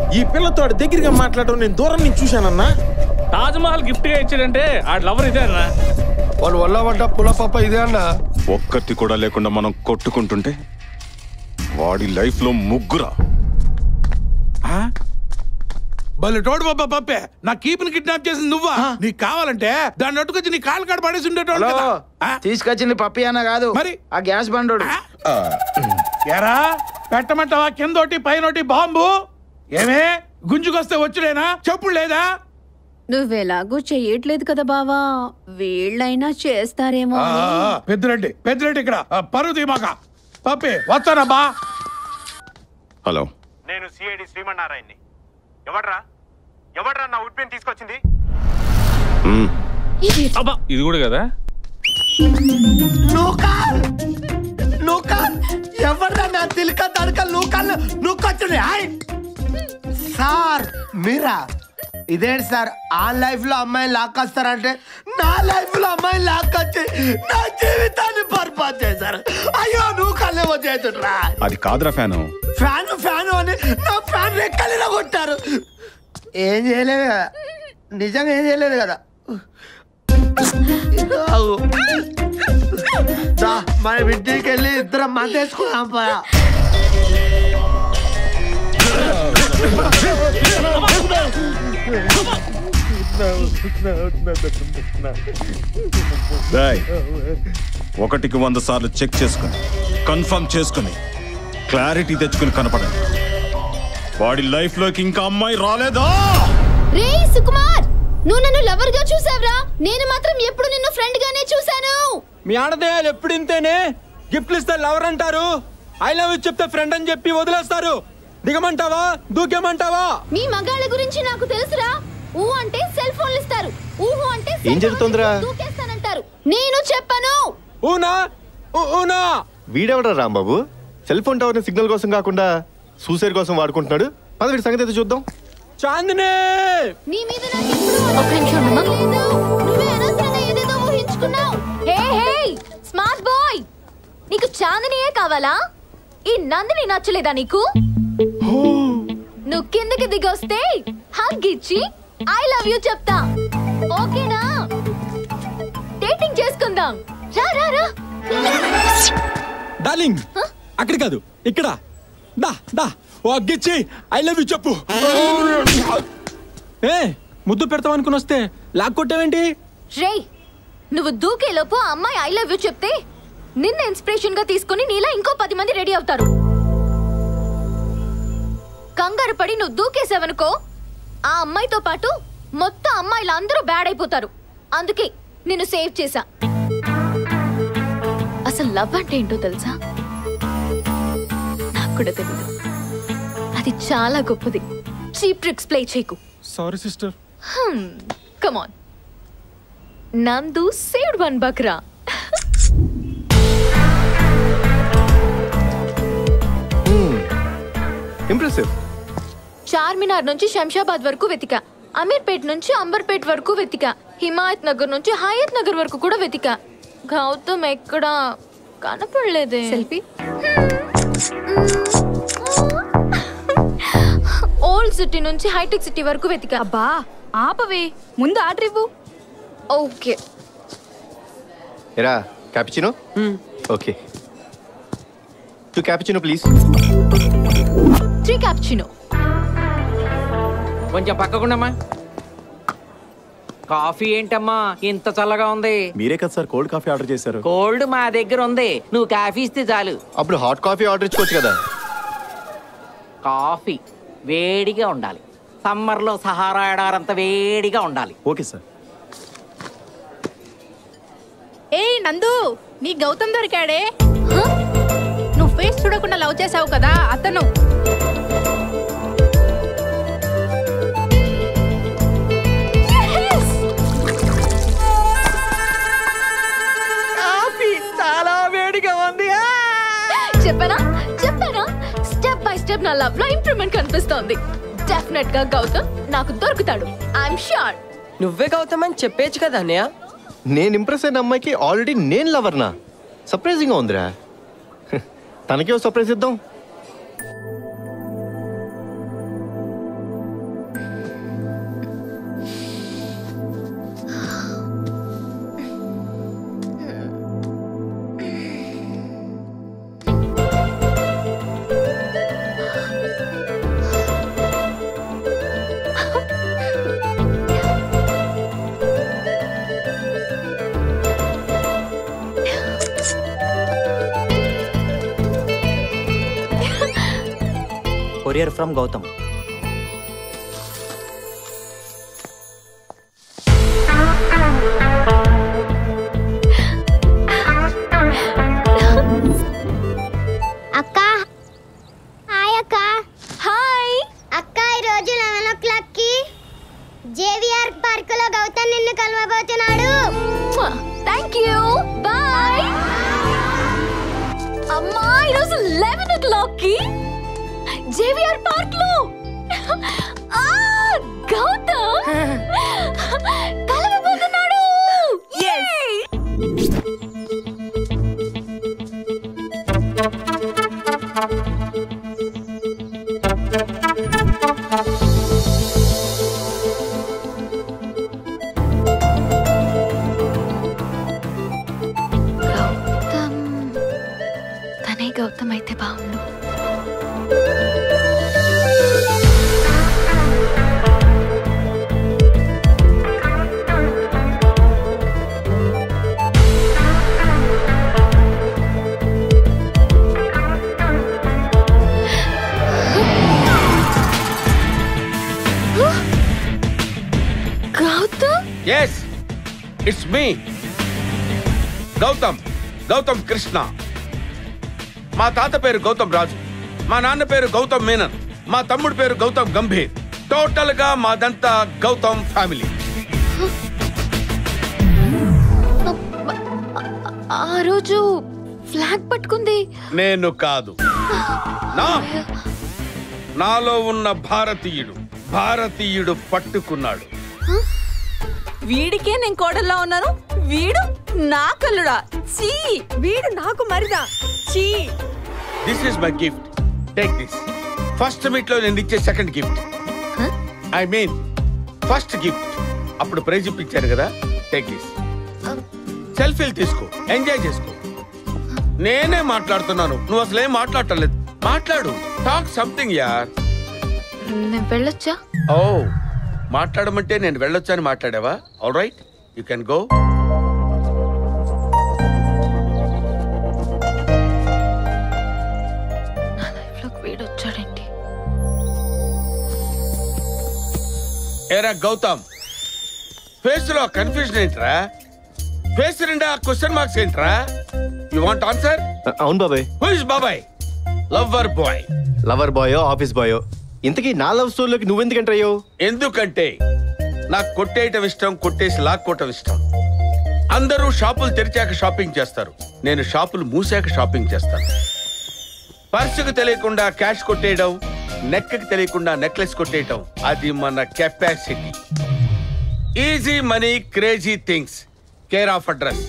ఈ పిల్లతో ఆడు దగ్గరగా మాట్లాడడం నేను దూరం నుంచి చూశానన్నా తాజ్ మహల్ గిఫ్ట్ గా ఇచ్చాడంటే ఆ లవర్ ఇదే అన్న వాళ్ళు వల్ల పడ్డ పులపప్ప ఇదే అన్న ఒక్కటి కూడా లేకుండా మనం కొట్టుకుంటుంటే వాడి లైఫ్ లో ముగ్గురా భలే తోడు బాబా పప్పే నా కీపుని కిడ్నాప్ చేసింది నువ్వా నీకు కావాలంటే దాన్ని అట్టుకొచ్చి నీ కాలు కాడ పడేసి ఉండేటోడు హలో కదా ఆ? తీసుకొచ్చింది పప్పి అన్న కాదు మరి? ఆ గ్యాస్ బండోడు ఎరా పెట్టమంటావా కిందోటి పైనోటి బాంబు ఏమే గుంజుకొస్తే వచ్చుడేనా చెప్పుడు లేదా నువ్వెలాగూ చెయ్యట్లేదు కదా బావా వీళ్ళైనా చేస్తారేమో ఆ, అని. ఆ, పెద్దిరెడ్డి పెద్దిరెడ్డి ఇక్కడ ఆ, పరువు తీమాక పప్పి వస్తానబ్బా హలో నేను సిఐడి శ్రీమన్నారాయణని ఎవడ్రా ఎవడ్రా నా ఉడ్పిని తీసుకొచ్చింది మ్మ్. అబ్బా ఇది కూడా కదా నూకాల్ నూకాల్ ఎవడ్రా నా తిలక తడక నూకాల్ నూకొచ్చుని హాయ్ సార్ మీరా ఇదేంటి సార్ ఆ లైఫ్ లో అమ్మాయిని లాక్కొస్తారంటే నా లైఫ్ లో అమ్మాయిని లాక్కొచ్చి నా జీవితాన్ని బర్బాద్ చేశారు అయ్యో నువ్వు కళ్ళేమో చేతుడ్రా అది కాదురా ఫ్యాను ఫ్యాన్ ఫ్యాన్ అని నా ఫ్యాన్ రెక్కలిలా కొట్టారు ఏం చేయలేదు కదా నిజంగా ఏం చేయలేదు కదా ఆగు. దా, మన ఇంటికి వెళ్ళి ఇద్దరం మందేసుకున్నాం పా డేయ్, ఒకటికి వంద సార్లు చెక్ చేసుకుని కన్ఫర్మ్ చేసుకుని క్లారిటీ తెచ్చుకుని కనపడండి వాడి లైఫ్ లోకి ఇంకా అమ్మాయి రాలేదా రే సుకుమార్ నువ్వు నన్ను లవర్ గా చూసావురా నేను మాత్రం ఎప్పుడు నిన్ను ఫ్రెండ్ గానే చూశాను మీ ఆడదేయాలు ఎప్పుడు ఇంతేనే గిఫ్ట్లు ఇస్తే లవర్ అంటారు ఐ లవ్ యూ చెప్తే ఫ్రెండ్ అని చెప్పి వదిలేస్తారు దిగమంటావా దూకేమంటావా మీ మగాళ్ళ గురించి నాకు తెలుసురా ఊ అంటే సెల్ ఫోన్లు ఇస్తారు ఊహు అంటే ఏం జరుగుతోందిరా? దూకేస్తానంటారు నేను చెప్పను ఊనా ఊ- ఊనా వీడెవడా Rambabu cell phone tower signal కోసం కాకుండా సూసైడ్ కోసం వాడుకుంటున్నాడు పద వీడి సంగతి అయితే చూద్దాం చాందిని నీ మీద నాకు ఎప్పుడూ అనుమానం లేదు. నువ్వే అనవసరంగా ఏదేదో ఊహించుకున్నావు హే హే స్మార్ట్ బాయ్ నీకు చాందినియే కావాలా ఈ నందిని నచ్చలేదా నీకు నువ్వు కిందకి దిగొస్తే హగ్ ఇచ్చి ఐ లవ్ యూ చెప్తా ఓకేనా డేటింగ్ చేసుకుందాం రా రా రా డార్లింగ్ అక్కడ కాదు ఇక్కడ దా దా ఓ అగ్గిచ్చి ఐ లవ్ యూ చెప్పు ఏ ముద్దు పెడతాం అనుకుని వస్తే లాక్ కొట్టావేంటి రేయ్ నువ్వు దూకేలోపు ఆ అమ్మాయి ఐ లవ్ యూ చెప్తే నిన్న ఇన్స్పిరేషన్ గా తీసుకుని నీలా ఇంకో పది మంది రెడీ అవుతారు కంగారు పడి నువ్వు దూకేసావనుకో ఆ అమ్మాయితో పాటు మొత్తం అమ్మాయిలు అందరూ బ్యాడ్ అయిపోతారు అందుకే నిన్ను సేవ్ చేశా అసలు లవ్ అంటే ఏంటో తెలుసా నాకు కూడా తెలీదు అది చాలా గొప్పది చీప్ ట్రిక్స్ ప్లే చేయకు sorry sister come on Nandu saved one బక్రా ఇంప్రెసివ్ చార్మినార్ నుంచి శంషాబాద్ వరకు వెతికా అమీర్పేట్ నుంచి అంబర్పేట్ వరకు వెతికా హిమాయత్ నగర్ నుంచి హయత్ నగర్ వరకు కూడా వెతికా గౌతమ్ ఎక్కడ కనపడలేదే సెల్ఫీ ఓల్డ్ సిటీ నుంచి హైటెక్ సిటీ వరకు వెతికా అబ్బా ఆపవే ముందు ఆర్డర్ ఇవ్వు ఓకే ఎరా cappuccino okay two cappuccino please three cappuccino కొంచెం పక్కకుండమ్మా కాఫీ ఏంటమ్మా ఇంత చల్లగా ఉంది మీరే కదా సార్ కోల్డ్ కాఫీ ఆర్డర్ చేశారు కోల్డ్ మా దగ్గర ఉంది నువ్వు కాఫీ ఇస్తే చాలు అప్పుడు హాట్ కాఫీ ఆర్డర్ ఇచ్చుకోవచ్చు కదా కాఫీ వేడిగా ఉండాలి సమ్మర్లో సహారా ఎడారంత వేడిగా ఉండాలి ఓకే సార్ ఏయ్ నందు నీ గౌతమ్ దొరికాడే నువ్వు ఫేస్ చూడకుండా లవ్ చేసావు కదా అతను కాఫీ చాలా వేడిగా ఉంది చెప్పానా చెప్పానా స్టెప్ బై స్టెప్ నా లవ్ లో ఇంప్రూవ్మెంట్ కనిపిస్తోంది డెఫినెట్ గా గౌతమ్ నాకు దొరుకుతాడు ఐఎమ్ షూర్ నువ్వే గౌతమ్ అని చెప్పేచ్చు కదా అన్నయ్య నేను ఇంప్రెస్ అయిన అమ్మాయికి ఆల్రెడీ నేను లవర్నా సర్ప్రైజింగ్గా ఉందిరా తనకే ఓ సర్ప్రైజ్ ఇద్దాం కొరియర్ ఫ్రమ్ గౌతమ్ అక్క హాయ్ అక్క హాయ్ అక్క ఈ రోజు లెవెన్ ఓ క్లాక్ కి జేవిఆర్ పార్క్ లో గౌతమ్ నిన్ను కలవబోతున్నాడు థ్యాంక్ యూ బాయ్ అమ్మా ఈరోజు లెవెన్ ఓ క్లాక్ కి జేవిఆర్ పార్క్ లో ఆ, గౌతమ్ కలవబోతున్నాడు Yay! గౌతమ్ తనే గౌతమ్ అయితే బాగుండు Gautam yes it's me Gautam Gautam Krishna మా తాత పేరు గౌతమ్ రాజు మా నాన్న పేరు గౌతమ్ మేనన్ మా తమ్ముడు పేరు గౌతమ్ గంభీర్ టోటల్ గా మాదంతా గౌతమ్ ఫ్యామిలీ ఆ రోజు ఫ్లాగ్ పట్టుకుంది నేను కాదు నా నాలో ఉన్న భారతీయుడు భారతీయుడు పట్టుకున్నాడు వీడికే నేను కోడల్లా ఉన్నాను వీడు నా కల్లుడా చీ వీడు నాకు మరిదా చీ this is my gift take this first meet లో నేను ఇచ్చే second gift I mean first gift అప్పుడు ప్రైజ్ ఇప్పించారు కదా టేక్ దిస్ సెల్ఫీలు తీసుకో ఎంజాయ్ చేసుకో నేనే మాట్లాడుతున్నాను నువ్వు అసలు ఏం మాట్లాడటలేదు మాట్లాడు టాక్ సంథింగ్ యార్ నేను వెళ్ళొచ్చా ఓ మాట్లాడమంటే నేను వెళ్ళొచ్చని మాట్లాడావా all right you can go లైఫ్లోకి వీడు వచ్చాడేంటి ఏరా గౌతమ్ ఫేస్ లో కన్ఫ్యూజన్ ఏంట్రా ఫేస్ నిండా క్వశ్చన్ మార్క్స్ ఏంట్రా యు వాంట్ ఆన్సర్ అవును బాబాయ్ హూ ఇస్ బాబాయ్ లవ్వర్ బాయ్ లవర్ బాయో ఆఫీస్ బాయో ఇంతకీ నా లవ్ స్టోరీలోకి నువ్వెందుకు ఎంటర్ అయ్యావు ఎందుకంటే నాకు కొట్టేయటం ఇష్టం కొట్టేసి లాక్కోవటం ఇష్టం అందరూ షాపులు తెరిచాక షాపింగ్ చేస్తారు నేను షాపులు మూసాక షాపింగ్ చేస్తాను పర్సుకు తెలియకుండా క్యాష్ కొట్టేయడం నెక్కి తెలియకుండా నెక్లెస్ కొట్టేయడం అది మన capacity easy money crazy things care of address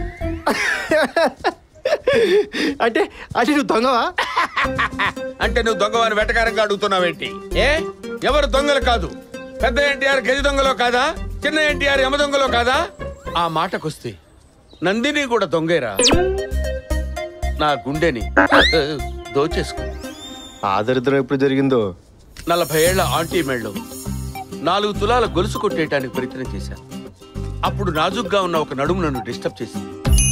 అంటే అంటే నువ్వు దొంగవా అంటే నువ్వు దొంగవాని వెటకారంగా అడుగుతున్నావేంటి ఏ ఎవరు దొంగలు కాదు పెద్ద ఎన్టీఆర్ గజ దొంగలో కాదా చిన్న ఎన్టీఆర్ యమ దొంగలో కాదా ఆ మాటకొస్తే నందిని కూడా దొంగేరా నా గుండెని దోచేసుకో ఆ దరిద్రం ఎప్పుడు జరిగిందో నలభై ఏళ్ల ఆంటీ మెళ్ళు నాలుగు తులాల గొలుసు కొట్టేయటానికి ప్రయత్నం చేశాను అప్పుడు నాజుగ్గా ఉన్న ఒక నడుము నన్ను డిస్టర్బ్ చేసింది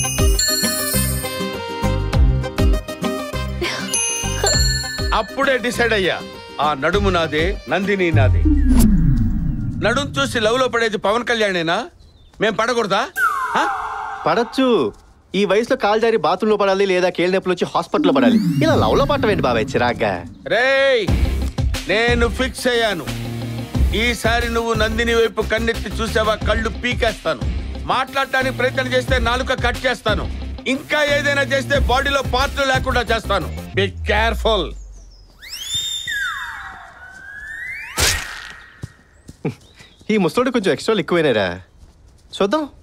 అప్పుడే డిసైడ్ అయ్యా ఆ నడుము నాదే నందిని నాదే నడుము చూసి లవ్ లో పడేది పవన్ కళ్యాణేనా మేం పడకూడదా పడచ్చు ఈ వయసులో కాలు జారి బాత్రూంలో పడాలి లేదా కేళ్ళ నొప్పులు వచ్చి హాస్పిటల్లో పడాలి ఇలా లవ్ లో పట్టవేంటి బాబాయ్ చిరాగ్గా రేయ్ నేను ఫిక్స్ అయ్యాను ఈసారి నువ్వు నందిని వైపు కన్నెత్తి చూసావా కళ్ళు పీకేస్తాను మాట్లాడటానికి ప్రయత్నం చేస్తే నాలుక కట్ చేస్తాను ఇంకా ఏదైనా చేస్తే బాడీలో పార్ట్లు లేకుండా చేస్తాను బి కేర్ఫుల్ ఈ ముసలోడు కొంచెం ఎక్స్ట్రా ఎక్కువైనారా చూద్దాం